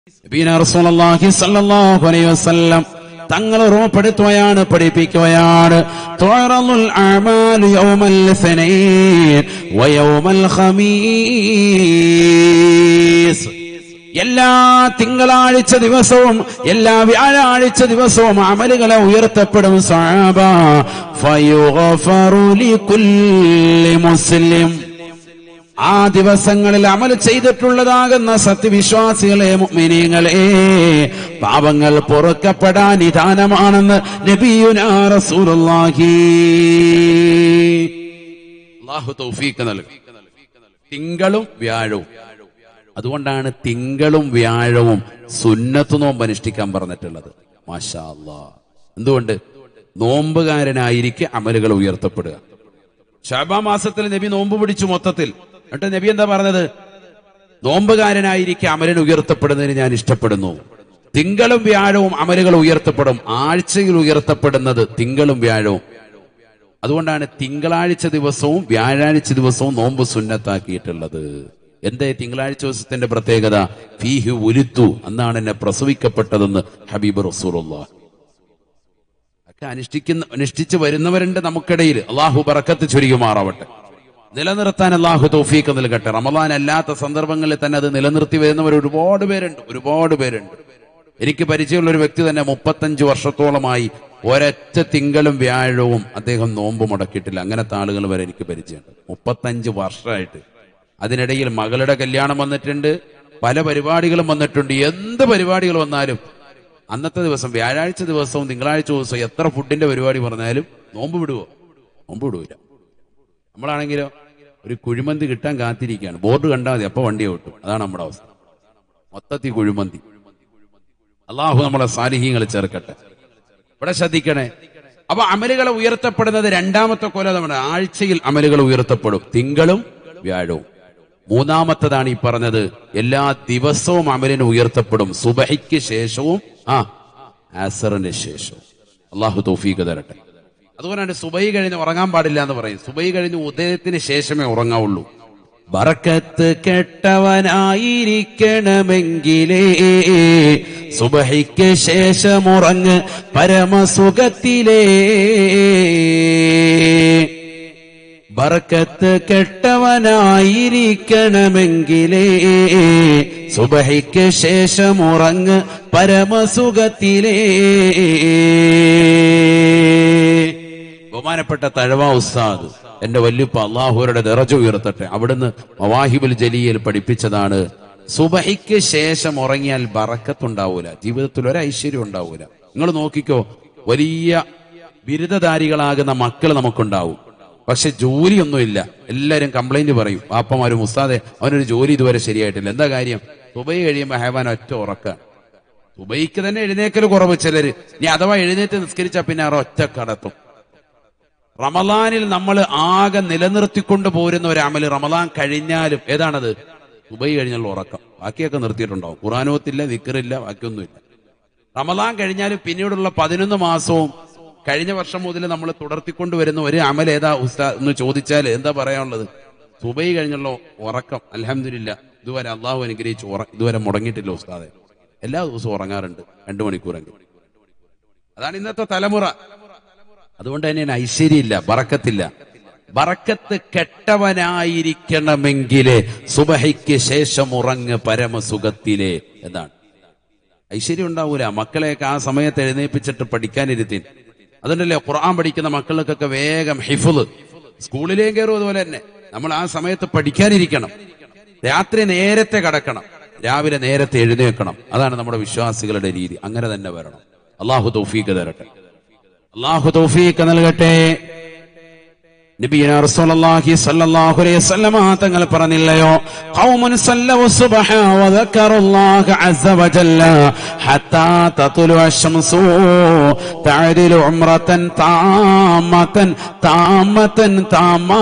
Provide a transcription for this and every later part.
നബീന റസൂലുള്ളാഹി സ്വല്ലല്ലാഹു അലൈഹി വസല്ലം തങ്ങൾ ഓർമ്മപ്പെടുത്തുകയാണ് പഠിപ്പിക്കുകയാണ് തുഅറളുൽ അഅമാലു യൗമൽ ഇസ്നൈൻ വയൗമൽ ഖമീസ് എല്ലാ തിങ്കളാഴ്ച ദിവസവും എല്ലാ വ്യാഴാഴ്ച ദിവസവും അമലുകളെ ഉയർത്തപ്പെടും സഹാബ ഫയുഗഫറു ലികുല്ലി മുസ്ലിം ആ ദിവസങ്ങളിൽ അമൽ ചെയ്തിട്ടുള്ളതാകുന്ന സത്യവിശ്വാസികളെ മുഅ്മിനീങ്ങളെ പാപങ്ങൾ പൊറുക്കപ്പെടാൻ നിദാനമാണെന്ന് നബിയുനാ റസൂലുള്ളാഹി അല്ലാഹു തൗഫീഖ് നൽകി തിങ്കളും വ്യാഴവും അതുകൊണ്ടാണ് തിങ്കളും വ്യാഴവും സുന്നത്ത് നോമ്പ് അനുഷ്ഠിക്കാൻ പറഞ്ഞിട്ടുള്ളത് മാഷാ അല്ലാ എന്തുകൊണ്ട് നോമ്പുകാരനായിരിക്കെ അമലുകൾ ഉയർത്തപ്പെടുക ഷാബാ മാസത്തിൽ നബി നോമ്പ് പിടിച്ചു മൊത്തത്തിൽ എന്നിട്ട് നബി എന്താ പറഞ്ഞത് നോമ്പുകാരനായിരിക്കെ അമലിന് ഉയർത്തപ്പെടുന്നതിന് ഞാൻ ഇഷ്ടപ്പെടുന്നു തിങ്കളും വ്യാഴവും അമലുകൾ ഉയർത്തപ്പെടും ആഴ്ചയിൽ ഉയർത്തപ്പെടുന്നത് തിങ്കളും വ്യാഴവും അതുകൊണ്ടാണ് തിങ്കളാഴ്ച ദിവസവും വ്യാഴാഴ്ച ദിവസവും നോമ്പ് സുന്നത്താക്കിയിട്ടുള്ളത് എന്തേ തിങ്കളാഴ്ച ദിവസത്തിന്റെ പ്രത്യേകത ഫീഹു ഉരുത്തു അന്നാണ് എന്നെ പ്രസവിക്കപ്പെട്ടതെന്ന് ഹബീബ് റസൂലുള്ള ഒക്കെ അനുഷ്ഠിക്കുന്ന അനുഷ്ഠിച്ച് വരുന്നവരുണ്ട് നമുക്കിടയിൽ അള്ളാഹു ബറക്കത്ത് ചൊരിയുമാറാവട്ടെ നിലനിർത്താൻ അള്ളാഹു തൗഫീക്ക് നൽകട്ടെ റമദാൻ അല്ലാത്ത സന്ദർഭങ്ങളിൽ തന്നെ അത് നിലനിർത്തി വരുന്നവർ ഒരുപാട് പേരുണ്ട് ഒരുപാട് പേരുണ്ട് എനിക്ക് പരിചയമുള്ള ഒരു വ്യക്തി തന്നെ മുപ്പത്തഞ്ച് വർഷത്തോളമായി ഒരൊറ്റ തിങ്കളും വ്യാഴവും അദ്ദേഹം നോമ്പ് മുടക്കിയിട്ടില്ല അങ്ങനത്തെ ആളുകൾ വരെ എനിക്ക് പരിചയമുണ്ട് മുപ്പത്തഞ്ച് വർഷമായിട്ട് അതിനിടയിൽ മകളുടെ കല്യാണം വന്നിട്ടുണ്ട് പല പരിപാടികളും വന്നിട്ടുണ്ട് എന്ത് പരിപാടികൾ വന്നാലും അന്നത്തെ ദിവസം വ്യാഴാഴ്ച ദിവസവും തിങ്കളാഴ്ച ദിവസവും എത്ര ഫുഡിന്റെ പരിപാടി പറഞ്ഞാലും നോമ്പ് വിടുവോ നോമ്പ് വിടൂല നമ്മളാണെങ്കിലോ ഒരു കുഴിമന്തി കിട്ടാൻ കാത്തിരിക്കുകയാണ് ബോർഡ് കണ്ടാൽ മതി അപ്പൊ വണ്ടി ഓട്ടും അതാണ് നമ്മുടെ അവസ്ഥ മൊത്തത്തിൽ കുഴിമന്തി അള്ളാഹു നമ്മളെ സാലിഹ്യങ്ങൾ ചേർക്കട്ടെ ഇവിടെ ശ്രദ്ധിക്കണേ അപ്പൊ അമലുകൾ ഉയർത്തപ്പെടുന്നത് രണ്ടാമത്തെ കൊല നമ്മുടെ ആഴ്ചയിൽ അമലുകൾ ഉയർത്തപ്പെടും തിങ്കളും വ്യാഴവും മൂന്നാമത്തതാണ് ഈ പറഞ്ഞത് എല്ലാ ദിവസവും അമലിന് ഉയർത്തപ്പെടും സുബഹിക്ക് ശേഷവും ആ ആസറിന് ശേഷവും അള്ളാഹു തൗഫീഖ് തരട്ടെ അതുകൊണ്ടാണ് സുബൈ കഴിഞ്ഞ് ഉറങ്ങാൻ പാടില്ല എന്ന് പറയും സുബൈ കഴിഞ്ഞ് ഉദയത്തിന് ശേഷമേ ഉറങ്ങാവുള്ളൂ ബറക്കത്ത് കെട്ടവനായിരിക്കണമെങ്കിലേ സുബഹിക്ക് ശേഷം ഉറങ്ങ് പരമസുഖത്തിലേ ബറക്കത്ത് കെട്ടവനായിരിക്കണമെങ്കിലേ സുബഹിക്ക് ശേഷം ഉറങ്ങ് പരമസുഖത്തിലേ ബഹുമാനപ്പെട്ട തഴവ ഉസ്താദ് എന്റെ വല്യുപ്പ അള്ളാഹുരുടെ നിറച്ചു ഉയർത്തട്ടെ അവിടുന്ന് മവാഹിബുൽ ജലിയിൽ പഠിപ്പിച്ചതാണ് സുബഹിക്ക് ശേഷം ഉറങ്ങിയാൽ ബറക്കത്തുണ്ടാവൂല ജീവിതത്തിൽ ഒരു ഐശ്വര്യം ഉണ്ടാവൂല നിങ്ങൾ നോക്കിക്കോ വലിയ ബിരുദധാരികളാകുന്ന മക്കൾ നമുക്കുണ്ടാവും പക്ഷെ ജോലിയൊന്നുമില്ല എല്ലാരും കംപ്ലൈന്റ് പറയും പാപ്പമാരും ഉസ്താദെ അവനൊരു ജോലി ഇതുവരെ ശരിയായിട്ടില്ല എന്താ കാര്യം സുബൈ കഴിയുമ്പോൾ ഹേവാൻ ഒറ്റ ഉറക്കാണ് സുബൈക്ക് തന്നെ എഴുന്നേക്കൽ കുറവ് ചിലര് ഇനി അഥവാ എഴുന്നേറ്റ് നിസ്കരിച്ചാൽ പിന്നെ അവർ ഒറ്റ കടത്തും റമലാനിൽ നമ്മൾ ആകെ നിലനിർത്തിക്കൊണ്ട് പോരുന്ന ഒരു അമല് റമലാൻ കഴിഞ്ഞാലും ഏതാണത് സുബൈ കഴിഞ്ഞുള്ള ഉറക്കം ബാക്കിയൊക്കെ നിർത്തിയിട്ടുണ്ടാവും ഖുറാനോത്തില്ല നിക്കറില്ല ബാക്കിയൊന്നുമില്ല റമലാൻ കഴിഞ്ഞാലും പിന്നീടുള്ള പതിനൊന്ന് മാസവും കഴിഞ്ഞ വർഷം മുതൽ നമ്മൾ തുടർത്തിക്കൊണ്ട് വരുന്ന ഒരു അമൽ ഏതാ ഉസ്താ എന്ന് ചോദിച്ചാൽ എന്താ പറയാനുള്ളത് സുബൈ കഴിഞ്ഞുള്ള ഉറക്കം അലഹമില്ല ഇതുവരെ അള്ളാഹു അനുഗ്രഹിച്ച് ഉറ ഇതുവരെ മുടങ്ങിയിട്ടില്ല ഉസ്താദെ എല്ലാ ദിവസവും ഉറങ്ങാറുണ്ട് രണ്ടു മണിക്കൂറെങ്കിലും അതാണ് ഇന്നത്തെ തലമുറ അതുകൊണ്ട് തന്നെയാണ് ഐശ്വര്യമില്ല ബറക്കത്തില്ല ബറക്കത്ത് കെട്ടവനായിരിക്കണമെങ്കിലേ സുബഹയ്ക്ക് ശേഷം ഉറങ്ങ് പരമസുഖത്തിലെ എന്നാണ് ഐശ്വര്യം ഉണ്ടാവൂല മക്കളെയൊക്കെ ആ സമയത്ത് എഴുന്നേൽപ്പിച്ചിട്ട് പഠിക്കാനിരുത്തി അതുകൊണ്ടല്ലേ ഖുർആൻ പഠിക്കുന്ന മക്കൾക്കൊക്കെ വേഗം ഹിഫുല് സ്കൂളിലേയും കയറും അതുപോലെ തന്നെ നമ്മൾ ആ സമയത്ത് പഠിക്കാനിരിക്കണം രാത്രി നേരത്തെ കടക്കണം രാവിലെ നേരത്തെ എഴുന്നേൽക്കണം അതാണ് നമ്മുടെ വിശ്വാസികളുടെ രീതി അങ്ങനെ തന്നെ വരണം അള്ളാഹു തൗഫീഖ് തരട്ടെ അള്ളാഹു തൗഫീഖ് നൽകട്ടെ നബിയന റസൂലുള്ളാഹി സ്വല്ലല്ലാഹു അലൈഹി വസല്ലമ തങ്ങൾ പറഞ്ഞില്ലയോ ഖൗമുൻ സല്ലവു സുബ്ഹ വദക്കറുല്ലാഹ അസ്സ വജല്ല ഹത്താ തത്ലു അശ്ശംസു തഅദിലു ഉംറതൻ താമതൻ താമതൻ താമാ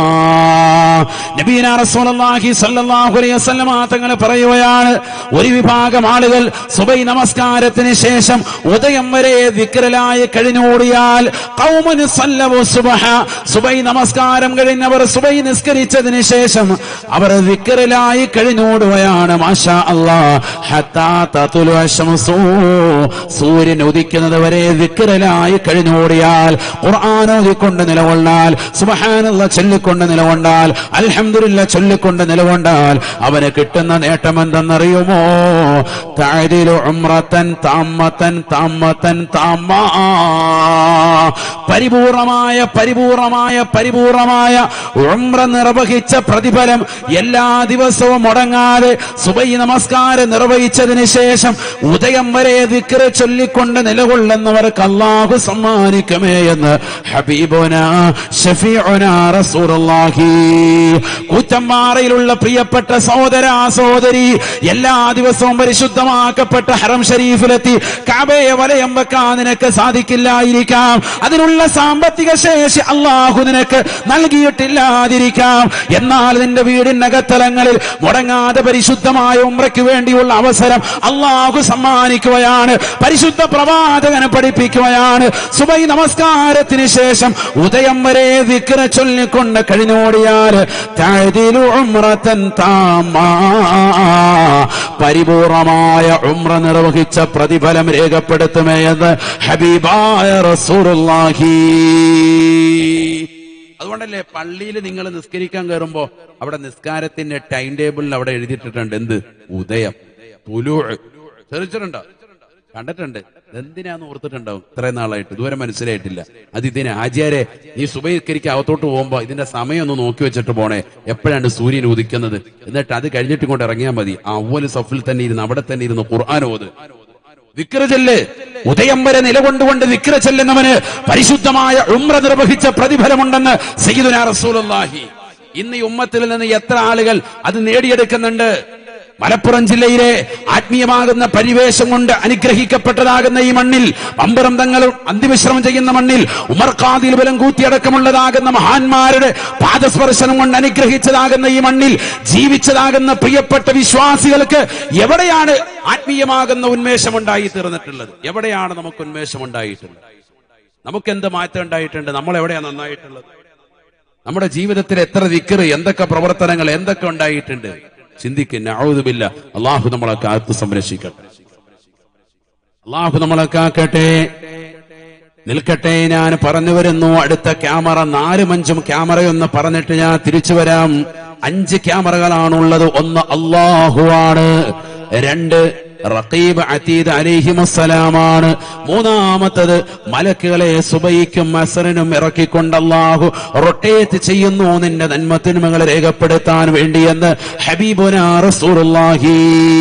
നബിയന റസൂലുള്ളാഹി സ്വല്ലല്ലാഹു അലൈഹി വസല്ലമ തങ്ങൾ പറയുകയാണ് ഒരു വിഭാഗം ആളുകൾ സുബൈ നമസ്കാരത്തിന് ശേഷം ഉദയം വരെ വിക്രലായി കഴിഞ്ഞോടിയാൽ ഖൗമുൻ സല്ലവു സുബ്ഹ സുബൈ നമസ്കാരം കഴിഞ്ഞവർ സുബൈ നിസ്കരിച്ചതിന് ശേഷം അവർ വിക്കറിലായി കഴിഞ്ഞോടുകയാണ് മാഷാ അല്ലാ ഹത്താ തതുലു അശംസു സൂര്യൻ ഉദിക്കുന്നത് വരെ വിക്കറിലായി കഴിഞ്ഞോടിയാൽ ഖുർആൻ ഓതിക്കൊണ്ട് നിലകൊള്ളാൽ സുബ്ഹാനല്ലാ ചൊല്ലിക്കൊണ്ട് നിലകൊണ്ടാൽ അൽഹംദുലില്ലാ ചൊല്ലിക്കൊണ്ട് നിലകൊണ്ടാൽ അവന് കിട്ടുന്ന നേട്ടം എന്തെന്നറിയുമോ തഅദിലു ഉംറത്തൻ താമത്തൻ താമത്തൻ താമാ പരിപൂർണമായ പരിപൂർണമായ പരിപൂർണമായ ഉംറ നിർവഹിച്ച പ്രതിഫലം എല്ലാ ദിവസവും മുടങ്ങാതെ സുബൈ നമസ്കാരം നിർവഹിച്ചതിന് ശേഷം ഉദയം വരെ ദിക്റ് ചൊല്ലിക്കൊണ്ട് നിലകൊള്ളുന്നവർക്ക് അള്ളാഹു സമ്മാനിക്കുമേ എന്ന് ഹബീബുന ഷഫീഉന റസൂലുള്ളാഹി കൂറ്റമ്പാറയിലുള്ള പ്രിയപ്പെട്ട സഹോദര സഹോദരി എല്ലാ ദിവസവും പരിശുദ്ധമാക്കപ്പെട്ട ഹറം ഷരീഫിലെത്തി കാബയെ വലയം വെക്കാൻ നിനക്ക് സാധിക്കില്ലായിരിക്കാം അതിനുള്ള സാമ്പത്തിക ശേഷി അള്ളാഹു നിനക്ക് നൽകിയിട്ടില്ലാതിരിക്കാം എന്നാൽ നിന്റെ വീടിനകത്തലങ്ങളിൽ മുടങ്ങാതെ പരിശുദ്ധമായ ഉമ്രയ്ക്ക് വേണ്ടിയുള്ള അവസരം അള്ളാഹു സമ്മാനിക്കുകയാണ് പരിശുദ്ധ പ്രവാചകനെ പഠിപ്പിക്കുകയാണ് സുബൈ നമസ്കാരത്തിന് ശേഷം ഉദയം വരെ വിക്ര ചൊല്ലിക്കൊണ്ട് കഴിഞ്ഞോടിയാൽ തഅദിലു ഉംറത്തൻ താമാ പരിപൂർണമായ ഉംറ നിർവഹിച്ച പ്രതിഫലം രേഖപ്പെടുത്തുമേ എന്ന് ഹബീബായ റസൂലുള്ളാഹി അതുകൊണ്ടല്ലേ പള്ളിയിൽ നിങ്ങൾ നിസ്കരിക്കാൻ കയറുമ്പോ അവിടെ നിസ്കാരത്തിന്റെ ടൈം ടേബിളിൽ അവിടെ എഴുതിയിട്ടിട്ടുണ്ട് എന്ത് ഉദയം തുലു ശ്രദ്ധിച്ചിട്ടുണ്ടോ കണ്ടിട്ടുണ്ട് എന്തിനാന്ന് ഓർത്തിട്ടുണ്ടാവും ഇത്രയും നാളായിട്ട് ഇതുവരെ മനസ്സിലായിട്ടില്ല അത് ഇതിന് ആചാര്യ ഈ സുബൈക്കരിക്ക് അകത്തോട്ട് പോകുമ്പോ ഇതിന്റെ സമയം ഒന്ന് നോക്കി വെച്ചിട്ട് പോണേ എപ്പോഴാണ് സൂര്യൻ ഉദിക്കുന്നത് എന്നിട്ട് അത് കഴിഞ്ഞിട്ട് കൊണ്ട് ഇറങ്ങിയാൽ മതി ആ അവല് സഫിൽ തന്നെ ഇരുന്ന് അവിടെ തന്നെ ഇരുന്ന് ഖുർആൻ ഓത് വിക്ര ചെല്ല് ഉദയം വരെ നിലകൊണ്ടുകൊണ്ട് വിക്ര ചെല്ലുന്നവന് പരിശുദ്ധമായ ഉമ്ര നിർവഹിച്ച പ്രതിഫലമുണ്ടെന്ന് സയ്യിദുനാ റസൂലുള്ളാഹി ഇന്ന് ഈ ഉമ്മത്തിൽ നിന്ന് എത്ര ആളുകൾ അത് നേടിയെടുക്കുന്നുണ്ട് മലപ്പുറം ജില്ലയിലെ ആത്മീയമാകുന്ന പരിവേശം കൊണ്ട് അനുഗ്രഹിക്കപ്പെട്ടതാകുന്ന ഈ മണ്ണിൽ പമ്പരം തങ്ങൾ അന്തിവിശ്രമം ചെയ്യുന്ന മണ്ണിൽ ഉമർ ഖാദിൽ ബലം കൂത്തിയടക്കമുള്ളതാകുന്ന മഹാന്മാരുടെ പാദസ്പർശനം കൊണ്ട് അനുഗ്രഹിച്ചതാകുന്ന ഈ മണ്ണിൽ ജീവിച്ചതാകുന്ന പ്രിയപ്പെട്ട വിശ്വാസികൾക്ക് എവിടെയാണ് ആത്മീയമാകുന്ന ഉന്മേഷം ഉണ്ടായി തീർന്നിട്ടുള്ളത് എവിടെയാണ് നമുക്ക് ഉന്മേഷം ഉണ്ടായിട്ടുള്ളത് നമുക്ക് എന്ത് മാറ്റം ഉണ്ടായിട്ടുണ്ട് നമ്മൾ എവിടെയാണ് നന്നായിട്ടുള്ളത് നമ്മുടെ ജീവിതത്തിൽ എത്ര ദിക്കറ് എന്തൊക്കെ പ്രവർത്തനങ്ങൾ എന്തൊക്കെ ഉണ്ടായിട്ടുണ്ട് ചിന്തിക്കുന്ന ഔതുബില്ല അള്ളാഹു നമ്മളെ കാത്തു സംരക്ഷിക്കട്ടെ അള്ളാഹു നമ്മളെ കാക്കട്ടെ നിൽക്കട്ടെ ഞാൻ പറഞ്ഞു വരുന്നു അടുത്ത ക്യാമറ നാലും അഞ്ചും ക്യാമറയൊന്ന് പറഞ്ഞിട്ട് ഞാൻ തിരിച്ചു വരാം അഞ്ച് ക്യാമറകളാണുള്ളത് ഒന്ന് അള്ളാഹു ആണ് രണ്ട് റഖീബ് അതീദ് അലിഹിമസ്സലാമാണ് മൂന്നാമത്തത് മലക്കുകളെ സുബൈക്കും അസറിനും ഇറക്കിക്കൊണ്ട് അള്ളാഹു റൊട്ടേറ്റ് ചെയ്യുന്നു നിന്റെ നന്മത്തിന്മകളെ രേഖപ്പെടുത്താൻ വേണ്ടിയെന്ന് ഹബീബുന റസൂലുള്ളാഹി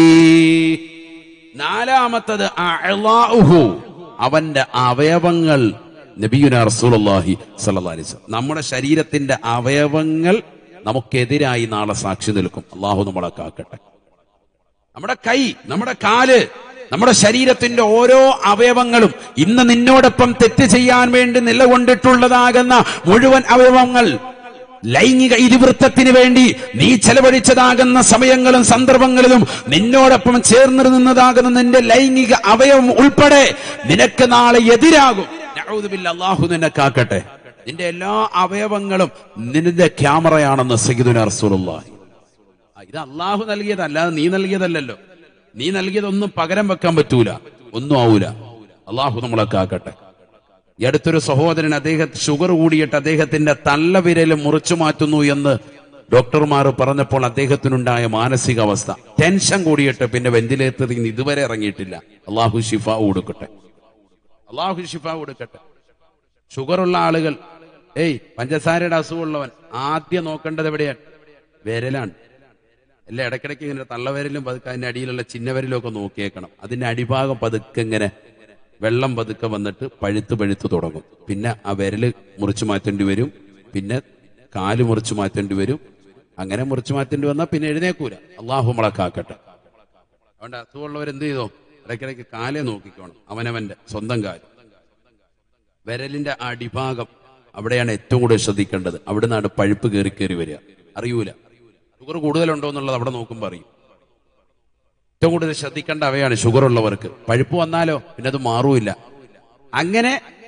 നാലാമത്തത് അഅ്ളാഉഹു അവന്റെ അവയവങ്ങൾ നബിയുന റസൂലുള്ളാഹി സ്വല്ലല്ലാഹി അലൈഹി വസല്ലം നമ്മുടെ ശരീരത്തിന്റെ അവയവങ്ങൾ നമുക്കെതിരായി നാളെ സാക്ഷി നിൽക്കും അള്ളാഹു നമ്മളെ കാക്കട്ടെ നമ്മുടെ കൈ നമ്മുടെ കാല് നമ്മുടെ ശരീരത്തിന്റെ ഓരോ അവയവങ്ങളും ഇന്ന് നിന്നോടൊപ്പം തെറ്റ് ചെയ്യാൻ വേണ്ടി നിലകൊണ്ടിട്ടുള്ളതാകുന്ന മുഴുവൻ അവയവങ്ങൾ ലൈംഗിക ഇതിവൃത്തത്തിന് വേണ്ടി നീ ചെലവഴിച്ചതാകുന്ന സമയങ്ങളും സന്ദർഭങ്ങളിലും നിന്നോടൊപ്പം ചേർന്ന് നിന്നതാകുന്ന നിന്റെ ലൈംഗിക അവയവം ഉൾപ്പെടെ നിനക്ക് നാളെ എതിരാകും നഊദുബില്ല, അള്ളാഹു നിന്നെ കാക്കട്ടെ നിന്റെ എല്ലാ അവയവങ്ങളും നിന്റെ ക്യാമറയാണെന്ന് സയ്യിദുന റസൂലുള്ളാഹി ആ, ഇത് അള്ളാഹു നൽകിയതല്ല അത് നീ നൽകിയതല്ലല്ലോ നീ നൽകിയതൊന്നും പകരം വെക്കാൻ പറ്റൂല ഒന്നും ആവൂല അള്ളാഹു നമ്മളെ കാക്കട്ടെ ഈ അടുത്തൊരു സഹോദരൻ അദ്ദേഹം ഷുഗർ കൂടിയിട്ട് അദ്ദേഹത്തിന്റെ തള്ളവിരൽ മുറിച്ചു മാറ്റുന്നു എന്ന് ഡോക്ടർമാർ പറഞ്ഞപ്പോൾ അദ്ദേഹത്തിനുണ്ടായ മാനസികാവസ്ഥ ടെൻഷൻ കൂടിയിട്ട് പിന്നെ വെന്റിലേറ്ററിൽ നിന്ന് ഇതുവരെ ഇറങ്ങിയിട്ടില്ല അള്ളാഹു ഷിഫ കൊടുക്കട്ടെ അള്ളാഹു ഷിഫ കൊടുക്കട്ടെ ഷുഗറുള്ള ആളുകൾ ഏയ് പഞ്ചസാരയുടെ അസുഖമുള്ളവൻ ആദ്യം നോക്കേണ്ടത് എവിടെയാണ് വിരലാണ് അല്ല ഇടയ്ക്കിടയ്ക്ക് ഇങ്ങനെ തള്ളവിരലും പതുക്കെ അതിന്റെ അടിയിലുള്ള ചിന്നവിരലും ഒക്കെ നോക്കിയേക്കണം അതിന്റെ അടിഭാഗം പതുക്കെ ഇങ്ങനെ വെള്ളം പതുക്കെ വന്നിട്ട് പഴുത്ത് പഴുത്ത് തുടങ്ങും പിന്നെ ആ വിരല് മുറിച്ചു മാറ്റേണ്ടി വരും പിന്നെ കാല് മുറിച്ചു മാറ്റേണ്ടി വരും അങ്ങനെ മുറിച്ചു മാറ്റേണ്ടി വന്നാൽ പിന്നെ എഴുന്നേക്കൂല അള്ളാഹു നമ്മളെ കാക്കട്ടെ അതുകൊണ്ട് അസുഖമുള്ളവർ എന്ത് ചെയ്തോ ഇടയ്ക്കിടയ്ക്ക് കാലേ നോക്കിക്കോണം അവനവന്റെ സ്വന്തം കാല് വിരലിന്റെ ആ അടിഭാഗം അവിടെയാണ് ഏറ്റവും കൂടുതൽ ശ്രദ്ധിക്കേണ്ടത് അവിടെ നിന്നാണ് പഴുപ്പ് കയറി കയറി വരിക അറിയൂല ഷുഗർ കൂടുതലുണ്ടോ എന്നുള്ളത് അവിടെ നോക്കുമ്പോൾ അറിയും ഏറ്റവും കൂടുതൽ ശ്രദ്ധിക്കേണ്ട അവയാണ് ഷുഗർ ഉള്ളവർക്ക് പഴുപ്പ് വന്നാലോ പിന്നെ അത് മാറൂല അങ്ങനെ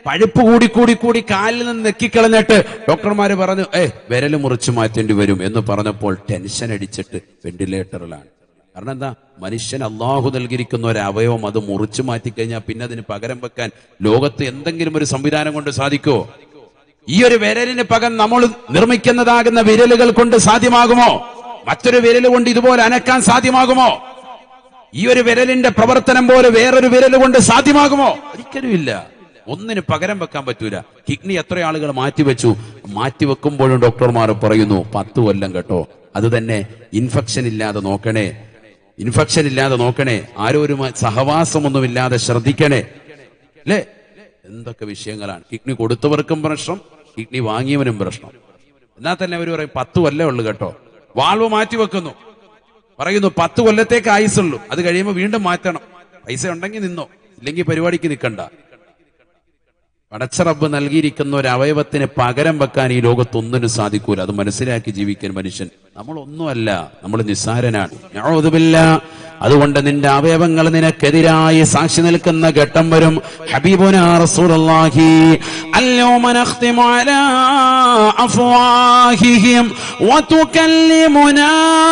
പഴുപ്പ് കൂടി കൂടി കൂടി കാലിൽ നിന്ന് നെക്കിക്കളഞ്ഞിട്ട് ഡോക്ടർമാര് പറഞ്ഞു ഏ വിരല് മുറിച്ചു മാറ്റേണ്ടി വരും എന്ന് പറഞ്ഞപ്പോൾ ടെൻഷൻ അടിച്ചിട്ട് വെന്റിലേറ്ററിലാണ് കാരണം എന്താ മനുഷ്യൻ അള്ളാഹു നൽകിയിരിക്കുന്ന ഒരു അവയവം അത് മുറിച്ചു മാറ്റിക്കഴിഞ്ഞാൽ പിന്നെ അതിന് പകരം വെക്കാൻ ലോകത്ത് എന്തെങ്കിലും ഒരു സംവിധാനം കൊണ്ട് സാധിക്കോ ഈ ഒരു വിരലിന് പകരം നമ്മൾ നിർമ്മിക്കുന്നതാകുന്ന വിരലുകൾ കൊണ്ട് സാധ്യമാകുമോ മറ്റൊരു വിരൽ കൊണ്ട് ഇതുപോലെ അനക്കാൻ സാധ്യമാകുമോ ഈ ഒരു വിരലിന്റെ പ്രവർത്തനം പോലെ വേറൊരു വിരൽ കൊണ്ട് സാധ്യമാകുമോ ഒരിക്കലും ഇല്ല ഒന്നിന് പകരം വെക്കാൻ പറ്റൂല കിഡ്നി എത്ര ആളുകൾ മാറ്റിവെച്ചു മാറ്റിവെക്കുമ്പോഴും ഡോക്ടർമാർ പറയുന്നു പത്ത് കൊല്ലം കേട്ടോ അത് തന്നെ ഇൻഫെക്ഷൻ ഇല്ലാതെ നോക്കണേ ഇൻഫെക്ഷൻ ഇല്ലാതെ നോക്കണേ ആരോരും സഹവാസമൊന്നുമില്ലാതെ ശ്രദ്ധിക്കണേ അല്ലേ എന്തൊക്കെ വിഷയങ്ങളാണ് കിഡ്നി കൊടുത്തവർക്കും പ്രശ്നം കിഡ്നി വാങ്ങിയവനും പ്രശ്നം എന്നാൽ തന്നെ അവർ പറയും പത്ത് കൊല്ലം ഉള്ളു കേട്ടോ വാൾവ് മാറ്റി വെക്കുന്നു പറയുന്നു പത്ത് കൊല്ലത്തേക്ക് ആയുസുള്ളൂ അത് കഴിയുമ്പോൾ വീണ്ടും മാറ്റണം പൈസ ഉണ്ടെങ്കിൽ നിന്നോ ഇല്ലെങ്കിൽ പരിപാടിക്ക് നിൽക്കണ്ട പടച്ചറബ് നൽകിയിരിക്കുന്ന ഒരു അവയവത്തിന് പകരം വെക്കാൻ ഈ ലോകത്തൊന്നിനും സാധിക്കൂല അത് മനസ്സിലാക്കി ജീവിക്കാൻ മനുഷ്യൻ നമ്മളൊന്നുമല്ല നമ്മൾ നിസ്സാരനാണ് നഊദുബില്ല. അതുകൊണ്ട് നിന്റെ അവയവങ്ങൾ നിനക്കെതിരായി സാക്ഷി നിൽക്കുന്ന ഘട്ടം വരും ഹബീബുന റസൂലുള്ളാഹി അല്യൗമ നഖ്തിമു അലാ അഫ്വാഹിഹിം വതുകല്ലിമുനാ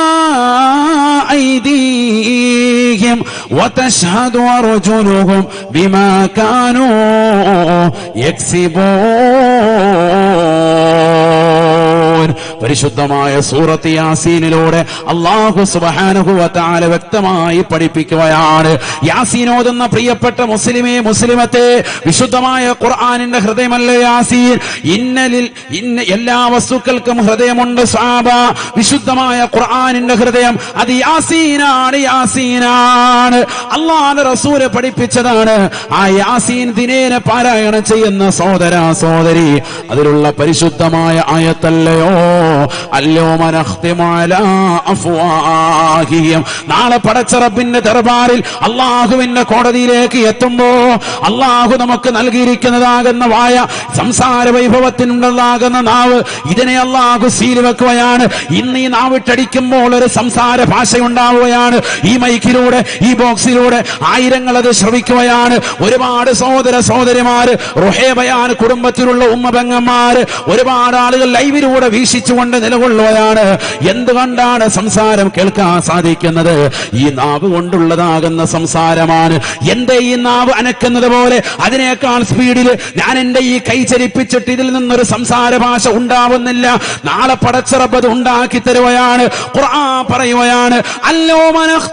أيديهم وتشهد أرجلهم بما كانوا يكسبون പരിശുദ്ധമായ സൂറത്ത് യാസീനിലൂടെ അള്ളാഹു സുബ്ഹാനഹു വ തആല വ്യക്തമായി പഠിപ്പിക്കുകയാണ് യാസീൻ ഓതുന്ന പ്രിയപ്പെട്ട മുസ്ലിമേ മുസ്ലിമത്തെ വിശുദ്ധമായ ഖുർആനിന്റെ ഹൃദയമല്ലേ യാസീൻ ഇന്നലിൽ ഇന്ന എല്ലാ വസ്തുക്കൾക്കും ഹൃദയമുണ്ട് സാബ വിശുദ്ധമായ ഖുർആനിന്റെ ഹൃദയം അത് യാസീനാണ് യാസീനാണ് അള്ളാഹുവിന്റെ റസൂല് പഠിപ്പിച്ചതാണ് ആ യാസീൻ ദിനേന പാരായണം ചെയ്യുന്ന സഹോദര സഹോദരി അതിലുള്ള പരിശുദ്ധമായ ആയത്തല്ലയോ അല്ലോ അഫ്വാഹിഹിം നാളെ പടച്ചറബിന്റെ ദർബാറിൽ അള്ളാഹുവിന്റെ കോടതിയിലേക്ക് എത്തുമ്പോ അള്ളാഹു നമുക്ക് നൽകിയിരിക്കുന്നതാകുന്ന വായ സംസാര വൈഭവത്തിനുള്ളതാകുന്ന നാവ് ഇതിനെ അള്ളാഹു സീല് വെക്കുകയാണ് ഇന്ന് ഈ നാവിട്ടടിക്കുമ്പോൾ ഒരു സംസാര ഭാഷ ഉണ്ടാവുകയാണ് ഈ മൈക്കിലൂടെ ഈ ബോക്സിലൂടെ ആയിരങ്ങൾ അത് ശ്രവിക്കുകയാണ് ഒരുപാട് സഹോദര സഹോദരിമാര് റുഹേബയാൻ കുടുംബത്തിലുള്ള ഉമ്മ പെങ്ങന്മാര് ഒരുപാട് ആളുകൾ ലൈവിലൂടെ വീക്ഷിച്ചുകൊണ്ട് നിലകൊള്ളുകയാണ് എന്തുകൊണ്ടാണ് സംസാരം കേൾക്കാൻ സാധിക്കുന്നത് ഈ നാവ് കൊണ്ടുള്ളതാകുന്ന സംസാരമാണ് എന്റെ ഈ നാവ് അനക്കുന്നത് പോലെ അതിനേക്കാൾ സ്പീഡിൽ ഞാൻ എന്റെ ഈ കൈ ചലിപ്പിച്ചിട്ട് ഇതിൽ നിന്നൊരു സംസാര ഭാഷ ഉണ്ടാവുന്നില്ല നാളെ പടച്ചിറപ്പത് ഉണ്ടാക്കി തരുകയാണ് ഖുർആൻ പറയുകയാണ് അല്ലോ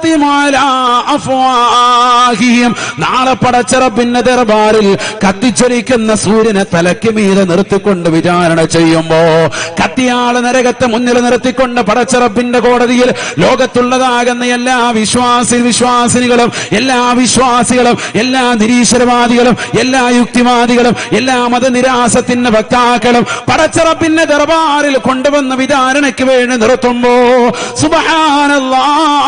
അഫ്വാഹിഹിം നാളെ പടച്ചിറപ്പിന്റെ ദർബാറിൽ കത്തിച്ചൊലിക്കുന്ന സൂര്യനെ തലയ്ക്ക് മീതെ നിർത്തിക്കൊണ്ട് വിചാരണ ചെയ്യുമ്പോ കത്തിയാള് നരകത്തെ മുന്നിൽ നിർത്തിക്കൊണ്ട് പടച്ചിറപ്പിന്റെ കോടതിയിൽ ലോകത്തുള്ളതാകുന്ന എല്ലാ വിശ്വാസി വിശ്വാസിനികളും എല്ലാ വിശ്വാസികളും എല്ലാ നിരീശ്വരവാദികളും എല്ലാ യുക്തിവാദികളും എല്ലാ മതനിരാസത്തിന്റെ വക്താക്കളും പടച്ചിറപ്പിന്റെ ദർബാറിൽ കൊണ്ടുവന്ന വിചാരണയ്ക്ക് വേണ്ടി നിർത്തുമ്പോ സുബഹാനല്ലാ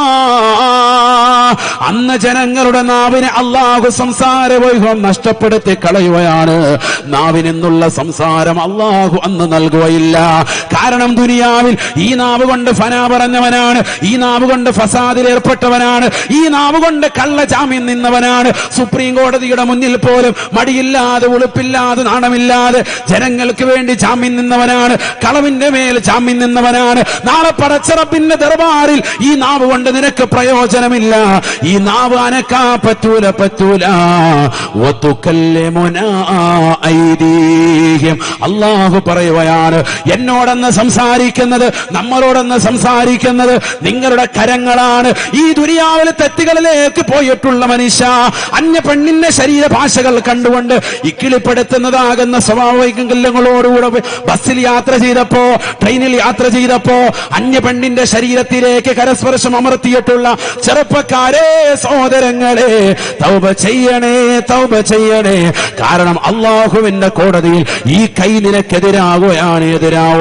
അന്ന് ജനങ്ങളുടെ നാവിനെ അള്ളാഹു സംസാര വൈഭവം നഷ്ടപ്പെടുത്തി കളയുകയാണ് നാവിനെന്നുള്ള സംസാരം അള്ളാഹു അന്ന് നൽകുകയില്ല കാരണം ദുനിയാവിൽ ഈ നാവ് കൊണ്ട് ഫന പറഞ്ഞവനാണ് ഈ നാവ് കൊണ്ട് ഫസാദിൽ ഏർപ്പെട്ടവനാണ് ഈ നാവ് കൊണ്ട് കള്ള ജാമ്യം നിന്നവനാണ് സുപ്രീം കോടതിയുടെ മുന്നിൽ പോലും മടിയില്ലാതെ ഉളുപ്പില്ലാതെ നാണമില്ലാതെ ജനങ്ങൾക്ക് വേണ്ടി ജാമ്യം നിന്നവനാണ് കളവിന്റെ മേൽ ജാമ്യം നിന്നവനാണ് നാളെ പടച്ചിറപ്പിന്റെ ദർബാറിൽ ഈ നാവ് കൊണ്ട് നിനക്ക് പ്രയോജനമില്ല ഈ നാവ് അനക്കാ പറ്റൂല പറ്റൂല വതുകല്ലിമുനാ ഐദീഹിം. അള്ളാഹു പറയുകയാണ് എന്നോടെന്ന് സംസാരിക്കുന്നത് നമ്മളോടെന്ന് സംസാരിക്കുന്നത് നിങ്ങളുടെ കരങ്ങളാണ് ഈ ദുരിയാവിലെ തെറ്റുകളിലേക്ക് പോയിട്ടുള്ള മനുഷ്യ അന്യ പെണ്ണിന്റെ ശരീരഭാഷകൾ കണ്ടുകൊണ്ട് ഇക്കിളിപ്പെടുത്തുന്നതാകുന്ന സ്വഭാവികങ്ങളോടുകൂടെ ബസ്സിൽ യാത്ര ചെയ്തപ്പോ ട്രെയിനിൽ യാത്ര ചെയ്തപ്പോ അന്യ പെണ്ണിന്റെ ശരീരത്തിലേക്ക് കരസ്പർശം അമർത്തിയിട്ടുള്ള ചെറുപ്പക്കാരെ സഹോദരങ്ങളെ തൗബ ചെയ്യണേ തൗബ ചെയ്യണേ കാരണം അള്ളാഹുവിന്റെ കോടതിയിൽ ഈ കൈ നിനക്കെതിരാകുകയാണ് എതിരാവുകയാണ്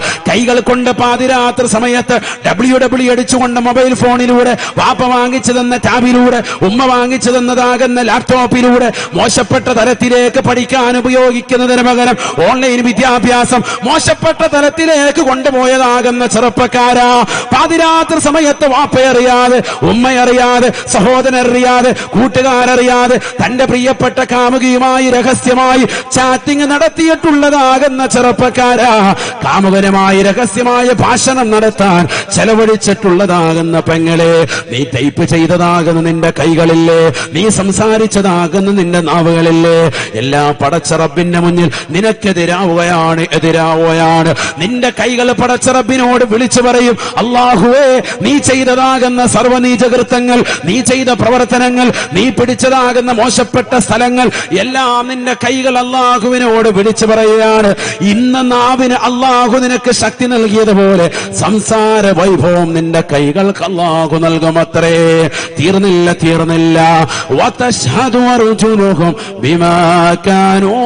കൈകൾ കൊണ്ട് പാതിരാത്രി സമയത്ത് ഡബ്ല്യു ഡബ്ല്യു അടിച്ചുകൊണ്ട് മൊബൈൽ ഫോണിലൂടെ വാപ്പ വാങ്ങിച്ചു തന്ന ടാബിലൂടെ ഉമ്മ വാങ്ങിച്ചു തന്നതാകുന്ന ലാപ്ടോപ്പിലൂടെ മോശപ്പെട്ട തലത്തിലേക്ക് പഠിക്കാൻ ഉപയോഗിക്കുന്നതിന് പകരം ഓൺലൈൻ വിദ്യാഭ്യാസം മോശപ്പെട്ട തലത്തിലേക്ക് കൊണ്ടുപോയതാകുന്ന ചെറുപ്പക്കാരാ പാതിരാത്രി സമയത്ത് വാപ്പയറിയാതെ ഉമ്മയറിയാതെ സഹോദരൻ അറിയാതെ കൂട്ടുകാരറിയാതെ തന്റെ പ്രിയപ്പെട്ട കാമുകിയുമായി രഹസ്യമായി ചാറ്റിംഗ് നടത്തിയിട്ടുള്ളതാകുന്ന ചെറുപ്പക്കാരാ കാമുകനുമായി രഹസ്യമായ ഭാഷണം നടത്താൻ ചെലവഴിച്ചിട്ടുള്ളതാകുന്ന പെങ്ങളെ നീ ടൈപ്പ് ചെയ്തതാകുന്ന നിന്റെ കൈകളില്ലേ നീ സംസാരിച്ചതാകുന്ന നിന്റെ നാവുകളില്ലേ എല്ലാ പടച്ചറബിന്റെ മുന്നിൽ നിനക്കെതിരാവുകയാണ് എതിരാവുകയാണ് നിന്റെ കൈകൾ പടച്ചറബിനോട് വിളിച്ചു പറയും അള്ളാഹുവേ നീ ചെയ്തതാകുന്ന സർവനീചകൃത്തങ്ങൾ നീ ചെയ്ത പ്രവർത്തനങ്ങൾ നീ പിടിച്ചതാകുന്ന മോശപ്പെട്ട സ്ഥലങ്ങൾ എല്ലാം നിന്റെ കൈകൾ അള്ളാഹുവിനോട് വിളിച്ചു പറയുകയാണ് ഇന്ന് നാവിന് അള്ളാഹു നിനക്ക് ശക്തി നൽകിയതുപോലെ സംസാര വൈഭവം നിന്റെ കൈകൾക്ക് അള്ളാഹു നൽകുമത്രേ തീർന്നില്ല തീർന്നില്ല وتشهد أرجلهم بما كانوا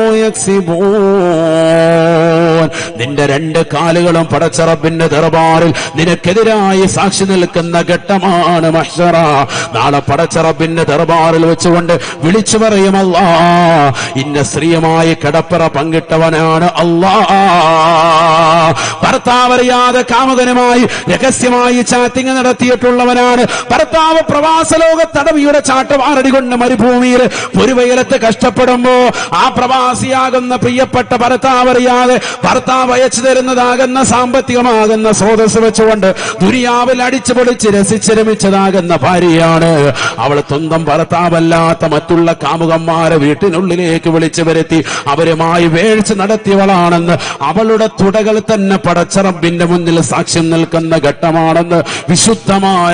يكسبون നിന്റെ രണ്ട് കാലുകളും പടച്ചറബിന്റെ ദർബാറിൽ നിനക്കെതിരായി സാക്ഷി നിൽക്കുന്ന ഘട്ടമാണ് മഹ്ഷറ നാളെ പടച്ചറബിന്റെ ദർബാറിൽ വെച്ചുകൊണ്ട് വിളിച്ചു പറയും അല്ലാ ഇന്ന സ്ത്രീയുമായി കിടപ്പറ പങ്കിട്ടവനാണ് അല്ലാ ഭർത്താവ് അറിയാതെ കാമുകനുമായി രഹസ്യമായി ചാറ്റിംഗ് നടത്തിയിട്ടുള്ളവനാണ് ഭർത്താവ് പ്രവാസ ലോക തടവിയുടെ ചാട്ടവാറടി കൊണ്ട് മരുഭൂമിയിൽ പൊരുവയലത്ത് കഷ്ടപ്പെടുമ്പോ ആ പ്രവാസിയാകുന്ന പ്രിയപ്പെട്ട ഭർത്താവ് അറിയാതെ ഭർത്താവ് അയച്ചു തരുന്നതാകുന്ന സാമ്പത്തികമാകുന്ന സ്രോതസ് വെച്ചുകൊണ്ട് ദുരിയാവിൽ അടിച്ചു പൊളിച്ച് രസിച്ച് രമിച്ചതാകുന്ന ഭാര്യയാണ് അവൾ സ്വന്തം ഭർത്താവല്ലാത്ത മറ്റുള്ള കാമുകന്മാരെ വീട്ടിനുള്ളിലേക്ക് വിളിച്ചു വരുത്തി അവരുമായി വേഴ്ച നടത്തിയവളാണെന്ന് അവളുടെ തുടകൾ തന്നെ പടച്ചറബിന്റെ മുന്നിൽ സാക്ഷ്യം നിൽക്കുന്ന ഘട്ടമാണെന്ന് വിശുദ്ധമായ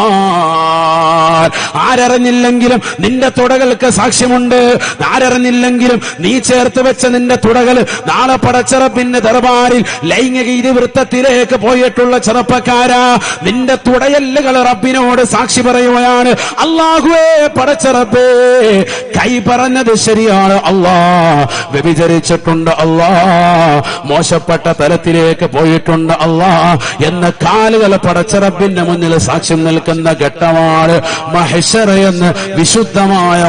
ഖുർആൻ ആരറിഞ്ഞില്ലെങ്കിലും നിന്റെ തുടകൾക്ക് സാക്ഷ്യമുണ്ട് ആരറിഞ്ഞില്ലെങ്കിലും നീ ചേർത്ത് വെച്ച നിന്റെ തുടകൾ നാളെ പടച്ചറബിന്റെ ദർബാറിൽ ലൈംഗിക ഇതിവൃത്തത്തിലേക്ക് പോയിട്ടുള്ള ചെറുപ്പക്കാരാ നിന്റെ തുടയല്ലുകൾ റബ്ബിനോട് സാക്ഷി പറയുകയാണ് അള്ളാഹുവേ പടച്ചറബേ കൈ പറഞ്ഞത് ശരിയാണ് അള്ളാ വ്യഭിചരിച്ചിട്ടുണ്ട് അള്ളാ മോശപ്പെട്ട തലത്തിലേക്ക് പോയിട്ടുണ്ട് അള്ളാ എന്ന കാലുകൾ പടച്ചറബിന്റെ മുന്നിൽ സാക്ഷ്യം നിൽക്കുന്ന ഘട്ടമാണ് മഹഷറ എന്ന് വിശുദ്ധമായ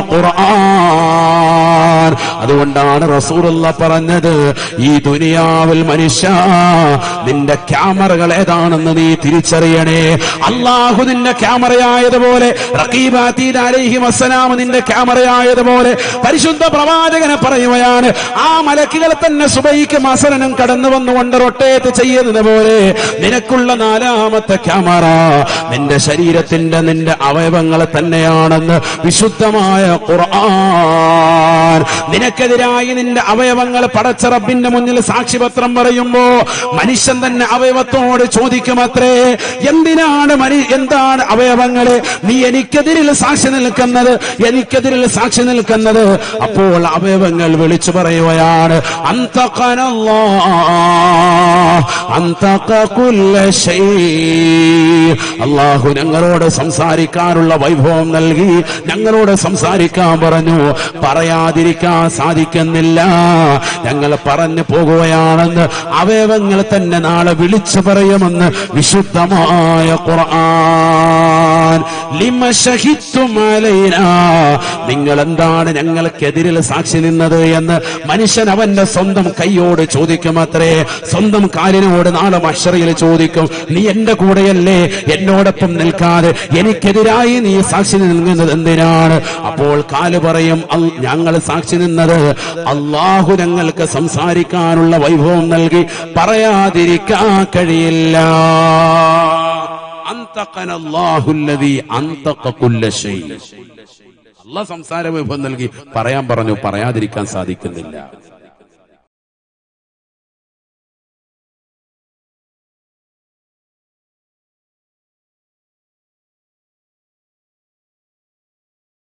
ഖുർആൻ അതുകൊണ്ടാണ് റസൂലുള്ള പറഞ്ഞത് ഈ ദുനിയാവിൽ മനുഷ്യ നിന്റെ ക്യാമറകൾ ഏതാണെന്ന് നീ തിരിച്ചറിയണേ അള്ളാഹു നിന്റെ ക്യാമറയായതുപോലെ റഖീബാത്തീദ് അലൈഹി വസ്സലാം നിന്റെ ക്യാമറയായതുപോലെ പരിശുദ്ധ പ്രവാചകനെ പറയുകയാണ് ആ മലക്കുകൾ തന്നെ സുബൈക്ക് മസലനം കടന്നു വന്നുകൊണ്ട് റൊട്ടേറ്റ് ചെയ്യുന്നത് പോലെ നിനക്കുള്ള നാലാമത്തെ ക്യാമറ നിന്റെ ശരീരത്തിന്റെ നിന്റെ അവയവങ്ങൾ തന്നെയാണെന്ന് വിശുദ്ധമായ ഖുർആൻ നിനക്കെതിരായി നിന്റെ അവയവങ്ങൾ പടച്ചറബിന്റെ മുന്നിൽ സാക്ഷിപത്രം പറയുമ്പോ മനുഷ്യൻ തന്നെ അവയവത്തോട് ചോദിക്കുമത്രേ എന്തിനാണ് മനി എന്താണ് അവയവങ്ങളെ നീ എനിക്കെതിരിൽ സാക്ഷി നിൽക്കുന്നത് എനിക്കെതിരിൽ സാക്ഷി നിൽക്കുന്നത് അപ്പോൾ അവയവങ്ങൾ വിളിച്ചു പറയുകയാണ് അന്തഖനല്ലാ അന്തഖ കുല്ല ശൈ അള്ളാഹു ഞങ്ങളോട് സംസാരിക്കാനുള്ള വൈഭവം നൽകി ഞങ്ങളോട് സംസാരിക്കാൻ പറഞ്ഞു പറയാതിരിക്കാൻ സാധിക്കുന്നില്ല ഞങ്ങൾ പറഞ്ഞു പോകുകയാണെന്ന് അവയവങ്ങൾ തന്നെ നാളെ വിളിച്ചു പറയുമെന്ന് വിശുദ്ധമായ ഖുർആൻ ലിമ ശഹിത്തും അലൈനാ നിങ്ങൾ എന്താണ് ഞങ്ങൾക്കെതിരിൽ സാക്ഷി നിന്നത് എന്ന് മനുഷ്യൻ അവന്റെ സ്വന്തം കൈയോട് ചോദിക്കുമത്രേ സ്വന്തം കാലിനോട് നാളെ മഷറിയിൽ ചോദിക്കും നീ എന്റെ കൂടെയല്ലേ എന്നോടൊപ്പം നിൽക്കാതെ എനിക്കെതിരായി നീ സാക്ഷി നിൽക്കുന്നത് എന്തിനാണ് അപ്പോൾ കാല് പറയും "അൽ- ഞങ്ങൾ സാക്ഷി നിന്നത് അള്ളാഹു ഞങ്ങൾക്ക് സംസാരിക്കാനുള്ള വൈഭവം നൽകി പറയാതിരിക്കാൻ കഴിയില്ല അന്തഖന അല്ലാഹുല്ലദീ അന്തഖ കുല്ല ശൈ. അള്ളാഹ് സംസാര വൈഭവം നൽകി പറയാൻ പറഞ്ഞു പറയാതിരിക്കാൻ സാധിക്കുന്നില്ല